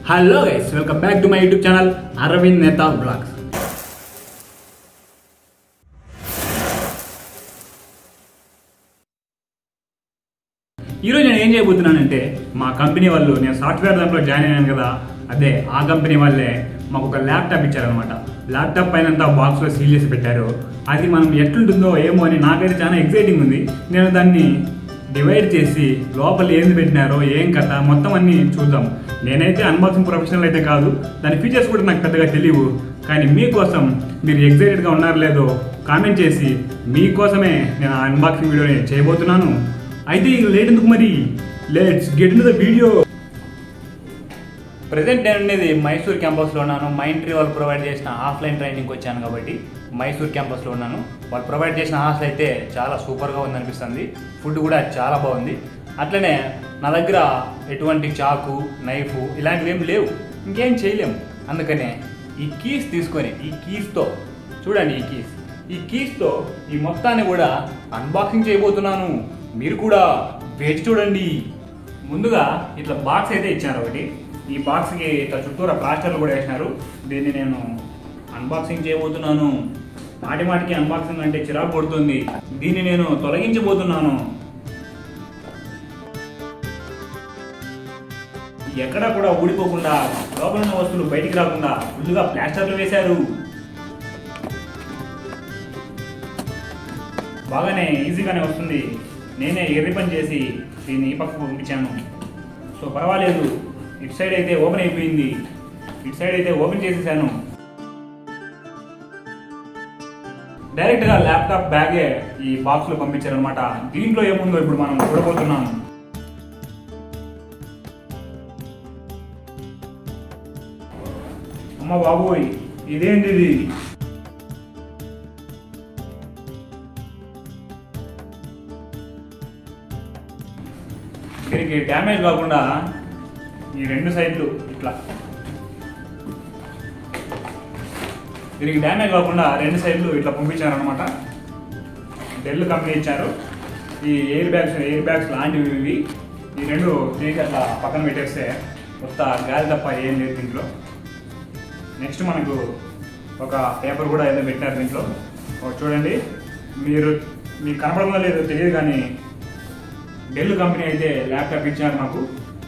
hello guys welcome back to my YouTube channel Aravind Netha blogs ఈరోజు నేను ఏం చేయబోతున్నానంటే మా కంపెనీ వాళ్ళు నేను సాఫ్ట్వేర్ దాంట్లో జాయిన్ అయ్యాను కదా అదే ఆ కంపెనీ వాళ్ళే మాకు ఒక ల్యాప్టాప్ ఇచ్చారనమాట ల్యాప్టాప్ పైన అంతా బాక్స్లో సీల్ చేసి పెట్టారు అది మనం ఎట్లుంటుందో ఏమో అని నాకైతే చాలా ఎక్సైటింగ్ ఉంది నేను దాన్ని డివైడ్ చేసి లోపల ఏంది పెట్టినారో ఏం కథ మొత్తం అన్ని చూద్దాం నేనైతే అన్బాక్సింగ్ ప్రొఫెషనల్ అయితే కాదు దాని ఫీచర్స్ కూడా నాకు పెద్దగా తెలియవు కానీ మీకోసం మీరు ఎగ్జైటెడ్గా ఉన్నారో లేదో కామెంట్ చేసి మీకోసమే నేను ఆ అన్బాక్సింగ్ వీడియోని చేయబోతున్నాను అయితే ఇక లేట్ ఎందుకు మరి let's get in the video present నేను ఉండేది మైసూర్ క్యాంపస్లో ఉన్నాను మైండ్ ట్రీ వాళ్ళు ప్రొవైడ్ చేసిన ఆఫ్లైన్ ట్రైనింగ్కి వచ్చాను కాబట్టి మైసూర్ క్యాంపస్లో ఉన్నాను వాళ్ళు ప్రొవైడ్ చేసిన హాస్టల్ అయితే చాలా సూపర్గా ఉందనిపిస్తుంది ఫుడ్ కూడా చాలా బాగుంది అట్లనే నా దగ్గర ఎటువంటి చాకు నైఫ్ ఇలాంటివి ఏం లేవు ఇంకేం చేయలేము అందుకనే ఈ కీస్ తీసుకొని ఈ కీస్తో చూడండి ఈ కీస్ ఈ కీస్తో ఈ మొత్తాన్ని కూడా అన్బాక్సింగ్ చేయబోతున్నాను మీరు కూడా వేచి చూడండి ముందుగా ఇట్లా బాక్స్ అయితే ఇచ్చారు ఒకటి ఈ బాక్స్కి ఇట్లా చుట్టూరా ప్లాస్టర్లు కూడా వేసినారు దీన్ని నేను అన్బాక్సింగ్ చేయబోతున్నాను మాటి మాటికి అన్బాక్సింగ్ అంటే చిరాకు పడుతుంది దీన్ని నేను తొలగించబోతున్నాను ఎక్కడా కూడా ఊడిపోకుండా లోపల ఉన్న వస్తువులు బయటికి రాకుండా ఫుల్గా ప్లాస్టర్లు వేశారు బాగానే ఈజీగానే వస్తుంది నేనే ఎర్రి పని చేసి దీన్ని ఈ పక్కకు పంపించాను సో పర్వాలేదు ఇటు సైడ్ అయితే ఓపెన్ అయిపోయింది ఇటు సైడ్ అయితే ఓపెన్ చేసేసాను డైరెక్ట్గా ల్యాప్టాప్ బ్యాగే ఈ బాక్స్లో పంపించారనమాట దీంట్లో ఏముందో ఇప్పుడు మనం చూడబోతున్నాం అమ్మ బాబోయ్ ఇదేంటి ఇది దీనికి డ్యామేజ్ కాకుండా ఈ రెండు సైడ్లు ఇట్లా దీనికి డ్యామేజ్ కాకుండా రెండు సైడ్లు ఇట్లా పంపించారనమాట డెల్ కంపెనీ ఇచ్చారు ఈ ఎయిర్ బ్యాగ్స్ ఎయిర్ బ్యాగ్స్ లాంటివి ఇవి ఈ రెండు తీసి అట్లా పక్కన పెట్టేస్తే కొత్త గాలి తప్ప ఏం లేదు దీంట్లో నెక్స్ట్ మనకు ఒక పేపర్ కూడా ఏదో పెట్టారు దీంట్లో ఒకటి చూడండి మీరు మీకు కనపడదో లేదో తెలియదు కానీ డెల్ కంపెనీ అయితే ల్యాప్టాప్ ఇచ్చారు నాకు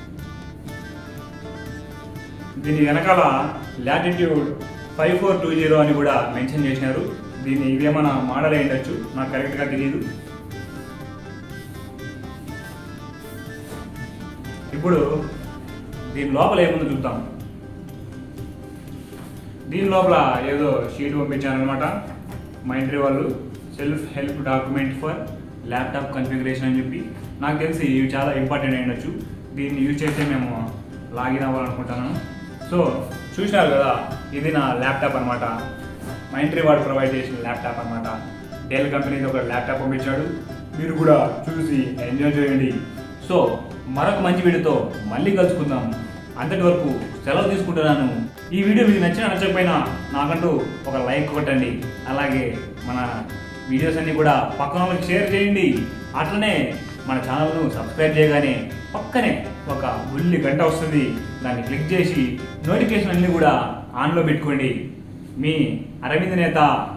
దీని వెనకాల latitude five four two zero అని కూడా మెన్షన్ చేసినారు దీన్ని ఇదేమైనా మోడల్ అయి ఉండొచ్చు నాకు కరెక్ట్గా తెలియదు ఇప్పుడు దీని లోపల ఏముందో చూద్దాం దీని లోపల ఏదో షీట్ పంపించారనమాట మైండ్రీ వాళ్ళు self help document for laptop configuration అని చెప్పి నాకు తెలిసి ఇవి చాలా ఇంపార్టెంట్ అయి ఉండొచ్చు దీన్ని యూజ్ చేస్తే మేము లాగిన్ అవ్వాలనుకుంటున్నాను సో చూసినారు కదా ఇది నా ల్యాప్టాప్ అనమాట మైంట్రీ వాడు ప్రొవైడ్ చేసిన ల్యాప్టాప్ అనమాట డెల్ కంపెనీది ఒక ల్యాప్టాప్ పంపించాడు మీరు కూడా చూసి ఎంజాయ్ చేయండి సో మరొక మంచి వీడియోతో మళ్ళీ కలుసుకుందాం అంతటి వరకు సెలవు తీసుకుంటున్నాను ఈ వీడియో మీకు నచ్చినా నచ్చకపోయినా నాకంటూ ఒక లైక్ కొట్టండి అలాగే మన వీడియోస్ అన్ని కూడా పక్కన వాళ్ళకి షేర్ చేయండి అట్లనే మన ఛానల్ను సబ్స్క్రైబ్ చేయగానే పక్కనే ఒక బుల్లి గంట వస్తుంది దాన్ని క్లిక్ చేసి నోటిఫికేషన్ అన్ని కూడా ఆన్లో పెట్టుకోండి మీ అరవింద్ నేత